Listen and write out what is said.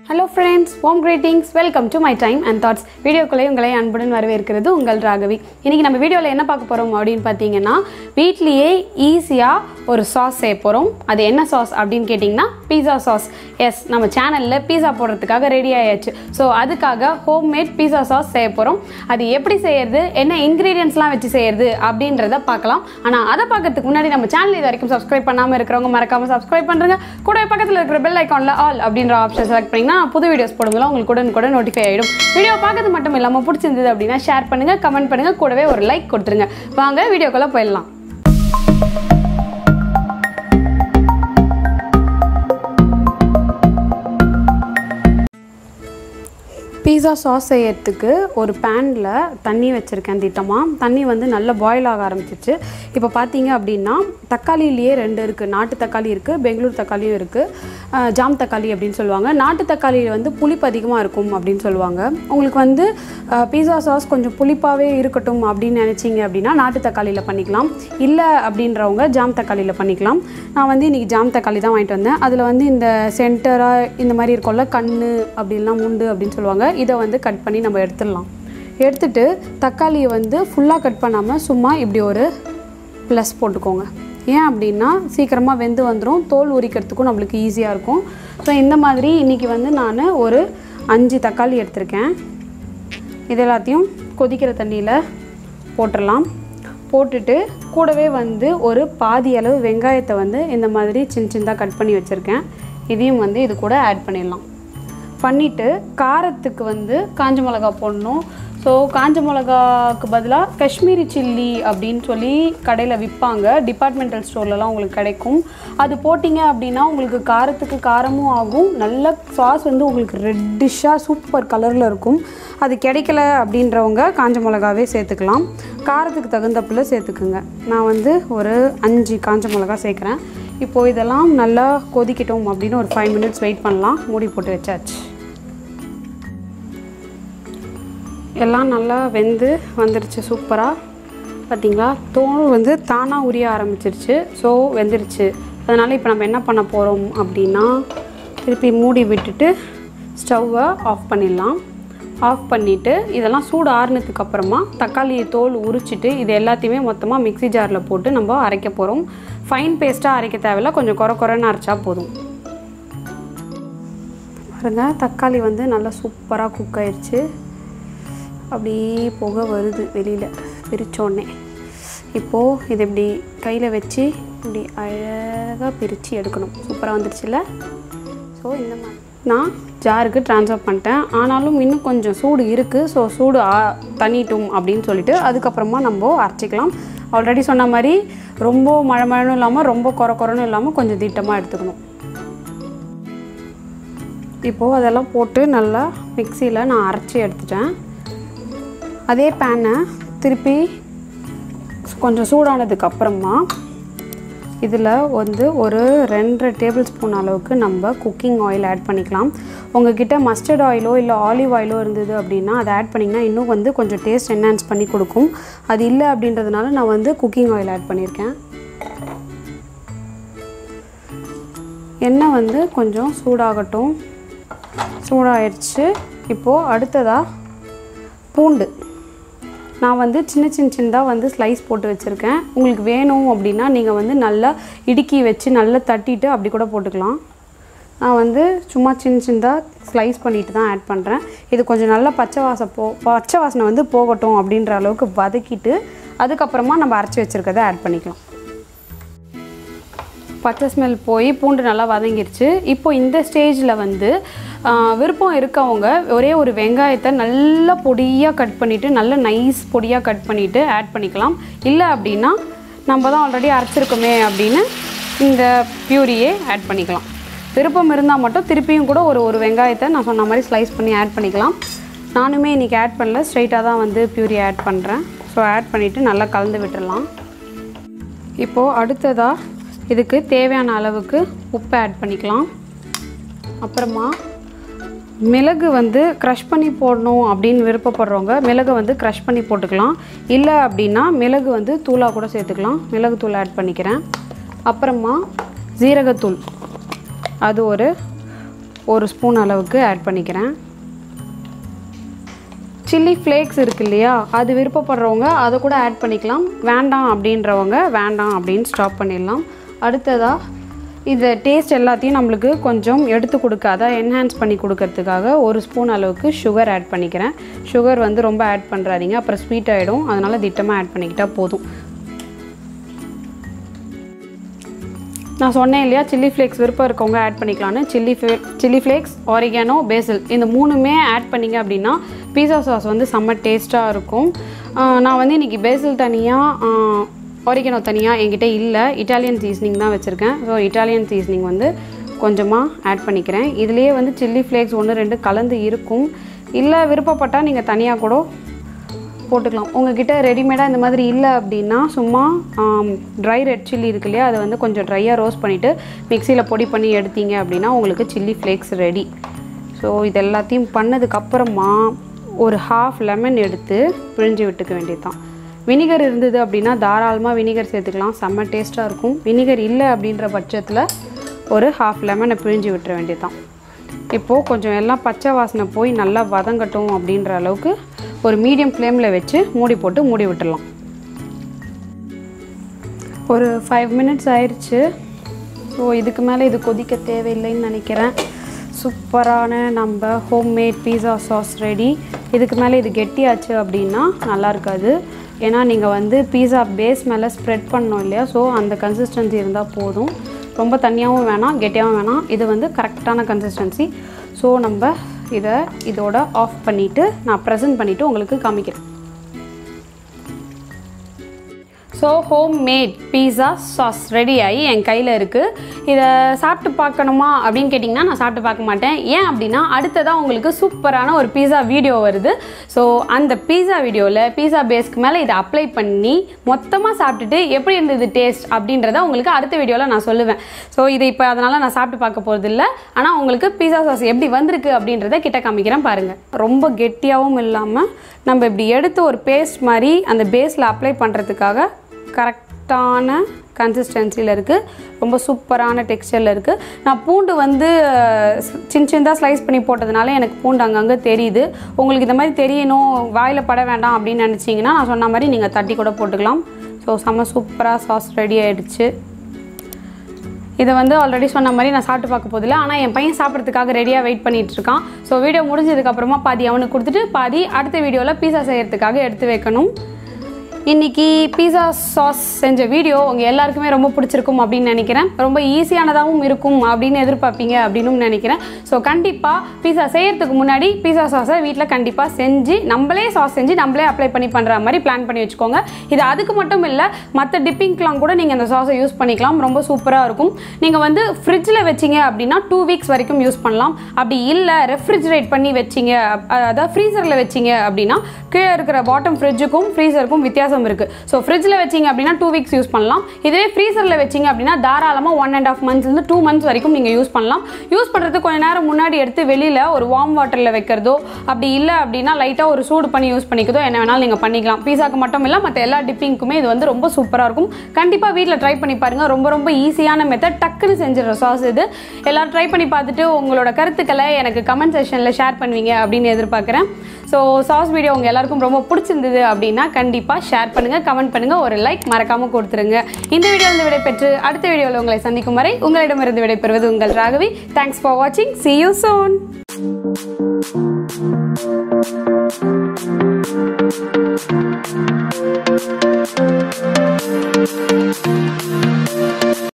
hello friends home greetings welcome to my time and thoughts வீடியோக்குள்ளே உங்களை அன்புடன் வரவேற்கிறது உங்கள் ராகவி இன்றைக்கி நம்ம வீடியோவில் என்ன பார்க்க போகிறோம் அப்படின்னு பார்த்தீங்கன்னா வீட்லேயே ஈஸியாக ஒரு சாஸ் செய்ய போகிறோம் அது என்ன சாஸ் அப்படின்னு கேட்டிங்கன்னா பீஸா சாஸ் எஸ் நம்ம சேனலில் பீஸா போடுறதுக்காக ரெடி ஆயாச்சு ஸோ அதுக்காக ஹோம் மேட் பீஸா சாஸ் செய்ய போகிறோம் அது எப்படி செய்யறது என்ன இன்க்ரீடியன்ஸ்லாம் வச்சு செய்யறது அப்படின்றத பார்க்கலாம் ஆனால் அதை பார்க்கறதுக்கு முன்னாடி நம்ம சேனல் இது வரைக்கும் சப்ஸ்கிரைப் பண்ணாமல் இருக்கிறவங்க மறக்காமல் சப்ஸ்கிரைப் பண்ணுறங்க கூட பக்கத்தில் இருக்கிற பெல் ஐக்கானில் ஆல் அப்படின்ற ஆப்ஷன் செலக்ட் பண்ணிங்கன்னா புது வீடியோஸ் போடும்போது உங்களுக்கு உடனே கூட நோட்டிஃபை ஆகிடும் வீடியோ பார்க்கறது மட்டும் இல்லாமல் பிடிச்சிருந்தது அப்படின்னா ஷேர் பண்ணுங்கள் கமெண்ட் பண்ணுங்கள் கூடவே ஒரு லைக் கொடுத்துருங்க வாங்க வீடியோக்குள்ளே போயிடலாம் பீஸா சாஸ் செய்யறதுக்கு ஒரு பேனில் தண்ணி வச்சுருக்கேன் திட்டமாக தண்ணி வந்து நல்லா பாயில் ஆக ஆரம்பிச்சிச்சு இப்போ பார்த்தீங்க அப்படின்னா தக்காளியிலேயே ரெண்டு இருக்குது நாட்டு தக்காளி இருக்குது பெங்களூர் தக்காளியும் இருக்குது ஜாம் தக்காளி அப்படின்னு சொல்லுவாங்க நாட்டு தக்காளியில் வந்து புளிப்பு அதிகமாக இருக்கும் அப்படின்னு சொல்லுவாங்க உங்களுக்கு வந்து பீஸா சாஸ் கொஞ்சம் புளிப்பாகவே இருக்கட்டும் அப்படின்னு நினச்சிங்க அப்படின்னா நாட்டு தக்காளியில் பண்ணிக்கலாம் இல்லை அப்படின்றவங்க ஜாம் தக்காளியில் பண்ணிக்கலாம் நான் வந்து இன்றைக்கி ஜாம் தக்காளி தான் வாங்கிட்டு வந்தேன் அதில் வந்து இந்த சென்டராக இந்த மாதிரி இருக்கும்ல கண் அப்படின்லாம் உண்டு அப்படின்னு சொல்லுவாங்க இதை வந்து கட் பண்ணி நம்ம எடுத்துடலாம் எடுத்துட்டு தக்காளியை வந்து ஃபுல்லாக கட் பண்ணாமல் சும்மா இப்படி ஒரு ப்ளஸ் போட்டுக்கோங்க ஏன் அப்படின்னா சீக்கிரமாக வெந்து வந்துடும் தோல் உரிக்கிறதுக்கும் நம்மளுக்கு ஈஸியாக இருக்கும் ஸோ இந்த மாதிரி இன்றைக்கி வந்து நான் ஒரு அஞ்சு தக்காளி எடுத்திருக்கேன் இது எல்லாத்தையும் கொதிக்கிற தண்ணியில் போட்டுடலாம் போட்டுட்டு கூடவே வந்து ஒரு பாதி அளவு வெங்காயத்தை வந்து இந்த மாதிரி சின்ன சின்னதாக கட் பண்ணி வச்சுருக்கேன் இதையும் வந்து இது கூட ஆட் பண்ணிடலாம் பண்ணிவிட்டு காரத்துக்கு வந்து காஞ்ச மிளகா போடணும் ஸோ காஞ்ச மிளகாக்கு பதிலாக காஷ்மீரி சில்லி அப்படின்னு சொல்லி கடையில் விற்பாங்க டிபார்ட்மெண்டல் ஸ்டோர்லலாம் உங்களுக்கு கிடைக்கும் அது போட்டிங்க அப்படின்னா உங்களுக்கு காரத்துக்கு காரமும் ஆகும் நல்ல சாஸ் வந்து உங்களுக்கு ரெட்டிஷாக சூப்பர் கலரில் இருக்கும் அது கிடைக்கல அப்படின்றவங்க காஞ்ச மிளகாவே சேர்த்துக்கலாம் காரத்துக்கு தகுந்தப்பில் சேர்த்துக்குங்க நான் வந்து ஒரு அஞ்சு காஞ்ச மிளகா சேர்க்குறேன் இப்போது இதெல்லாம் நல்லா கொதிக்கட்டும் அப்படின்னு ஒரு ஃபைவ் மினிட்ஸ் வெயிட் பண்ணலாம் மூடி போட்டு வச்சாச்சு எல்லாம் நல்லா வெந்து வந்துருச்சு சூப்பராக பார்த்தீங்களா தோல் வந்து தானாக உரிய ஆரம்பிச்சிருச்சு ஸோ வெந்துருச்சு அதனால் இப்போ நம்ம என்ன பண்ண போகிறோம் அப்படின்னா திருப்பி மூடி விட்டுட்டு ஸ்டவ்வை ஆஃப் பண்ணிடலாம் ஆஃப் பண்ணிவிட்டு இதெல்லாம் சூடு ஆறுனதுக்கு அப்புறமா தக்காளி தோல் உரிச்சிட்டு இது எல்லாத்தையுமே மொத்தமாக மிக்ஸி ஜாரில் போட்டு நம்ம அரைக்க போகிறோம் ஃபைன் பேஸ்ட்டாக அரைக்க தேவையில்ல கொஞ்சம் குறை குறைன்னு அரைச்சா போதும் பாருங்கள் தக்காளி வந்து நல்லா சூப்பராக குக் ஆயிடுச்சு அப்படியே புகை வருது வெளியில் பிரித்தோடனே இப்போது இது இப்படி கையில் வச்சு இப்படி அழகாக பிரித்து எடுக்கணும் சூப்பராக வந்துருச்சுல்ல ஸோ இந்த மாதிரி நான் ஜாருக்கு ட்ரான்ஸ்ஃபர் பண்ணிட்டேன் ஆனாலும் இன்னும் கொஞ்சம் சூடு இருக்குது ஸோ சூடு ஆ தண்ணிட்டும் அப்படின்னு சொல்லிட்டு அதுக்கப்புறமா நம்ம அரைச்சிக்கலாம் ஆல்ரெடி சொன்ன மாதிரி ரொம்ப மழை மழைன்னு இல்லாமல் ரொம்ப குறை குறைன்னு இல்லாமல் கொஞ்சம் திட்டமாக எடுத்துக்கணும் இப்போது அதெல்லாம் போட்டு நல்லா மிக்சியில் நான் அரைச்சி எடுத்துட்டேன் அதே பேனை திருப்பி கொஞ்சம் சூடானதுக்கு அப்புறமா இதில் வந்து ஒரு ரெண்டரை டேபிள் ஸ்பூன் அளவுக்கு நம்ம குக்கிங் ஆயில் ஆட் பண்ணிக்கலாம் உங்ககிட்ட மஸ்டர்ட் ஆயிலோ இல்லை ஆலிவ் ஆயிலோ இருந்தது அப்படின்னா அதை ஆட் பண்ணிங்கன்னா இன்னும் வந்து கொஞ்சம் டேஸ்ட் என்ஹான்ஸ் பண்ணி கொடுக்கும் அது இல்லை அப்படின்றதுனால நான் வந்து குக்கிங் ஆயில் ஆட் பண்ணியிருக்கேன் எண்ணெய் வந்து கொஞ்சம் சூடாகட்டும் சூடாயிடுச்சு இப்போது அடுத்ததாக பூண்டு நான் வந்து சின்ன சின்ன சின்னதாக வந்து ஸ்லைஸ் போட்டு வச்சுருக்கேன் உங்களுக்கு வேணும் அப்படின்னா நீங்கள் வந்து நல்லா இடுக்கி வச்சு நல்லா தட்டிட்டு அப்படி கூட போட்டுக்கலாம் நான் வந்து சும்மா சின்ன சின்னதாக ஸ்லைஸ் பண்ணிட்டு தான் ஆட் பண்ணுறேன் இது கொஞ்சம் நல்லா பச்சை வாசம் போ பச்சை வாசனை வந்து போகட்டும் அப்படின்ற அளவுக்கு வதக்கிட்டு அதுக்கப்புறமா நம்ம அரைச்சி வச்சுருக்கதை ஆட் பண்ணிக்கலாம் பச்சை ஸ்மெல் போய் பூண்டு நல்லா வதங்கிருச்சு இப்போ இந்த ஸ்டேஜில் வந்து விருப்பம் இருக்கவங்க ஒரே ஒரு வெங்காயத்தை நல்லா பொடியாக கட் பண்ணிவிட்டு நல்ல நைஸ் பொடியாக கட் பண்ணிவிட்டு ஆட் பண்ணிக்கலாம் இல்லை அப்படின்னா நம்ம தான் ஆல்ரெடி அரைச்சிருக்கோமே அப்படின்னு இந்த பியூரியே ஆட் பண்ணிக்கலாம் விருப்பம் இருந்தால் மட்டும் திருப்பியும் கூட ஒரு ஒரு வெங்காயத்தை நான் சொன்ன மாதிரி ஸ்லைஸ் பண்ணி ஆட் பண்ணிக்கலாம் நானுமே இன்றைக்கி ஆட் பண்ணல ஸ்ட்ரைட்டாக தான் வந்து பியூரி ஆட் பண்ணுறேன் ஸோ ஆட் பண்ணிவிட்டு நல்லா கலந்து விட்டுடலாம் இப்போது அடுத்ததாக இதுக்கு தேவையான அளவுக்கு உப்பு ஆட் பண்ணிக்கலாம் அப்புறமா மிளகு வந்து க்ரஷ் பண்ணி போடணும் அப்படின்னு விருப்பப்படுறவங்க மிளகு வந்து க்ரஷ் பண்ணி போட்டுக்கலாம் இல்லை அப்படின்னா மிளகு வந்து தூளாக கூட சேர்த்துக்கலாம் மிளகு தூள் ஆட் பண்ணிக்கிறேன் அப்புறமா ஜீரகத்தூள் அது ஒரு ஒரு ஸ்பூன் அளவுக்கு ஆட் பண்ணிக்கிறேன் சில்லி ஃப்ளேக்ஸ் இருக்கு இல்லையா அது விருப்பப்படுறவங்க அதை கூட ஆட் பண்ணிக்கலாம் வேண்டாம் அப்படின்றவங்க வேண்டாம் அப்படின்னு ஸ்டாப் பண்ணிடலாம் அடுத்ததாக இந்த டேஸ்ட் எல்லாத்தையும் நம்மளுக்கு கொஞ்சம் எடுத்து கொடுக்க அதான் என்ஹான்ஸ் பண்ணி கொடுக்கறதுக்காக ஒரு ஸ்பூன் அளவுக்கு சுகர் ஆட் பண்ணிக்கிறேன் சுகர் வந்து ரொம்ப ஆட் பண்ணுறாதீங்க அப்புறம் ஸ்வீட் ஆகிடும் அதனால் திட்டமாக ஆட் பண்ணிக்கிட்டால் போதும் நான் சொன்னேன் இல்லையா சில்லி ஃப்ளேக்ஸ் விருப்பம் இருக்கவங்க ஆட் பண்ணிக்கலான்னு சில்லி ஃப்ளே சில்லி ஃப்ளேக்ஸ் ஆரிகானோ பேசில் இந்த மூணுமே ஆட் பண்ணிங்க அப்படின்னா பீஸா சாஸ் வந்து செம்ம டேஸ்ட்டாக இருக்கும் ஆஹ் நான் வந்து இன்றைக்கி பேசில் தனியாக ஆரிகனோ தனியாக என்கிட்ட இல்லை இட்டாலியன் சீசனிங் தான் வச்சுருக்கேன் ஸோ இட்டாலியன் சீசனிங் வந்து கொஞ்சமாக ஆட் பண்ணிக்கிறேன் இதுலேயே வந்து சில்லி ஃப்ளேக்ஸ் ஒன்று ரெண்டு கலந்து இருக்கும் இல்லை விருப்பப்பட்டால் நீங்கள் தனியாக கூட போட்டுக்கலாம் உங்ககிட்ட ரெடிமேடாக இந்த மாதிரி இல்லை அப்படின்னா சும்மா ட்ரை ரெட் சில்லி இருக்கு இல்லையா அதை வந்து கொஞ்சம் ட்ரையாக ரோஸ்ட் பண்ணிவிட்டு மிக்சியில் பொடி பண்ணி எடுத்தீங்க அப்படின்னா உங்களுக்கு சில்லி ஃப்ளேக்ஸ் ரெடி ஸோ இது எல்லாத்தையும் பண்ணதுக்கப்புறமா ஒரு ஹாஃப் லெமன் எடுத்து பிழிஞ்சு விட்டுக்க வேண்டியது தான் வினிகர் இருந்தது அப்படின்னா தாராளமாக வினிகர் சேர்த்துக்கலாம் செம்ம டேஸ்ட்டாக இருக்கும் வினிகர் இல்லை அப்படின்ற பட்சத்தில் ஒரு ஹாஃப் லெமனை பிழிஞ்சு விட்டுற வேண்டியது தான் இப்போது கொஞ்சம் எல்லாம் பச்சை வாசனை போய் நல்லா வதங்கட்டும் அப்படின்ற அளவுக்கு ஒரு மீடியம் ஃப்ளேமில் வச்சு மூடி போட்டு மூடி விட்டுடலாம் ஒரு ஃபைவ் மினிட்ஸ் ஆயிடுச்சு ஸோ இதுக்கு மேலே இது கொதிக்க தேவையில்லைன்னு நினைக்கிறேன் சூப்பரான நம்ம ஹோம்மேட் பீஸா சாஸ் ரெடி இதுக்கு மேலே இது கெட்டியாச்சு அப்படின்னா நல்லா இருக்காது ஏன்னா நீங்கள் வந்து பீஸா பேஸ் மேலே ஸ்ப்ரெட் பண்ணோம் இல்லையா ஸோ அந்த கன்சிஸ்டன்சி இருந்தால் போதும் ரொம்ப தண்ணியாகவும் வேணாம் கெட்டியாகவும் வேணாம் இது வந்து கரெக்டான கன்சிஸ்டன்சி ஸோ நம்ம இதை இதோட ஆஃப் பண்ணிவிட்டு நான் ப்ரெசென்ட் பண்ணிவிட்டு உங்களுக்கு காமிக்கிறேன் so home made pizza sauce ready ஆகி என் கையில் இருக்குது இதை சாப்பிட்டு பார்க்கணுமா அப்படின்னு கேட்டிங்கன்னா நான் சாப்பிட்டு பார்க்க மாட்டேன் ஏன் அப்படின்னா அடுத்ததாக உங்களுக்கு சூப்பரான ஒரு பீஸா வீடியோ வருது ஸோ அந்த பீஸா வீடியோவில் பீஸா பேஸ்க்கு மேலே இதை அப்ளை பண்ணி மொத்தமாக சாப்பிட்டுட்டு எப்படி இருந்தது டேஸ்ட் அப்படின்றத உங்களுக்கு அடுத்த வீடியோவில் நான் சொல்லுவேன் ஸோ இதை இப்போ அதனால் நான் சாப்பிட்டு பார்க்க போகிறது இல்லை ஆனால் உங்களுக்கு பீஸா சாஸ் எப்படி வந்திருக்கு அப்படின்றத கிட்ட காமிக்கிறேன் பாருங்கள் ரொம்ப கெட்டியாகவும் இல்லாமல் நம்ம இப்படி எடுத்து ஒரு பேஸ்ட் மாதிரி அந்த பேஸில் அப்ளை பண்ணுறதுக்காக கரெக்டான கன்சிஸ்டன்சியில் இருக்குது ரொம்ப சூப்பரான டெக்ஸ்டரில் இருக்குது நான் பூண்டு வந்து அஹ், சின்ன சின்னதாக ஸ்லைஸ் பண்ணி போட்டதுனால எனக்கு பூண்டு அங்கங்கே தெரியுது உங்களுக்கு இந்த மாதிரி தெரியணும் வாயில் பட வேண்டாம் அப்படின்னு நினச்சிங்கன்னா நான் சொன்ன மாதிரி நீங்கள் தட்டி கூட போட்டுக்கலாம் ஸோ செம்ம சூப்பராக சாஸ் ரெடி ஆயிடுச்சு இதை வந்து ஆல்ரெடி சொன்ன மாதிரி நான் சாப்பிட்டு பார்க்க போதில்லை ஆனால் என் பையன் சாப்பிட்றதுக்காக ரெடியாக வெயிட் பண்ணிட்டு இருக்கான் ஸோ வீடியோ முடிஞ்சதுக்கப்புறமா பாதி அவனுக்கு கொடுத்துட்டு பாதி அடுத்த வீடியோவில் பீஸா செய்யறதுக்காக எடுத்து வைக்கணும் இன்னைக்கு பீஸா சாஸ் செஞ்ச வீடியோ உங்கள் எல்லாருக்குமே ரொம்ப பிடிச்சிருக்கும் அப்படின்னு நினைக்கிறேன் ரொம்ப ஈஸியானதாகவும் இருக்கும் அப்படின்னு எதிர்பார்ப்பீங்க அப்படின்னு நினைக்கிறேன் ஸோ கண்டிப்பாக பீஸா செய்யறதுக்கு முன்னாடி பீஸா சாஸை வீட்டில் கண்டிப்பாக செஞ்சு நம்மளே சாஸ் செஞ்சு நம்மளே அப்ளை பண்ணி பண்ணுற மாதிரி பிளான் பண்ணி வச்சுக்கோங்க இது அதுக்கு மட்டும் இல்லை மற்ற டிப்பிங்க்கெலாம் கூட நீங்கள் இந்த சாஸை யூஸ் பண்ணிக்கலாம் ரொம்ப சூப்பராக இருக்கும் நீங்கள் வந்து ஃப்ரிட்ஜில் வச்சீங்க அப்படின்னா டூ வீக்ஸ் வரைக்கும் யூஸ் பண்ணலாம் அப்படி இல்லை ரெஃப்ரிஜரேட் பண்ணி வச்சீங்க அப்- அதாவது ஃப்ரீசரில் வச்சீங்க அப்படின்னா கீழே இருக்கிற பாட்டம் ஃப்ரிட்ஜுக்கும் ஃப்ரீசருக்கும் வித்தியாசம் இருக்குது ஸோ ஃப்ரிட்ஜில் வச்சீங்க அப்படின்னா டூ வீக்ஸ் யூஸ் பண்ணலாம் இதுவே ஃப்ரீசரில் வச்சீங்க அப்படின்னா தாராளமாக ஒன் அண்ட் ஆஃப் மந்த்ஸ்லேருந்து டூ மந்த்ஸ் வரைக்கும் நீங்கள் யூஸ் பண்ணலாம் யூஸ் பண்ணுறதுக்கு கொஞ்ச நேரம் முன்னாடி எடுத்து வெளியில் ஒரு வார்ம் வாட்டரில் வைக்கிறதோ அப்படி இல்லை அப்படின்னா லைட்டாக ஒரு சூடு பண்ணி யூஸ் பண்ணிக்கிறதோ என்ன வேணாலும் நீங்கள் பண்ணிக்கலாம் பீஸாக்கு மட்டும் இல்லை மற்ற எல்லா டிப்பிங்க்குமே இது வந்து ரொம்ப சூப்பராக இருக்கும் கண்டிப்பாக வீட்டில் ட்ரை பண்ணி பாருங்கள் ரொம்ப ரொம்ப ஈஸியான மெத்தட் டக்குன்னு செஞ்சிடற சாஸ் இது எல்லாரும் ட்ரை பண்ணி பார்த்துட்டு உங்களோட கருத்துக்களை எனக்கு கமெண்ட் செஷனில் ஷேர் பண்ணுவீங்க அப்படின்னு எதிர்பார்க்குறேன் ஸோ சாஸ் வீடியோ உங்கள் எல்லாருக்கும் ரொம்ப பிடிச்சிருந்தது அப்படின்னா கண்டிப்பாக ஷேர் பண்ணுங்கள் கமெண்ட் பண்ணுங்கள் ஒரு லைக் மறக்காமல் கொடுத்துருங்க இந்த வீடியோவில் விடை பெற்று அடுத்த வீடியோவில் உங்களை சந்திக்கும் வரை உங்களிடமிருந்து விடைபெறுவது உங்கள் ராகவி தேங்க்ஸ் ஃபார் வாட்சிங் see you soon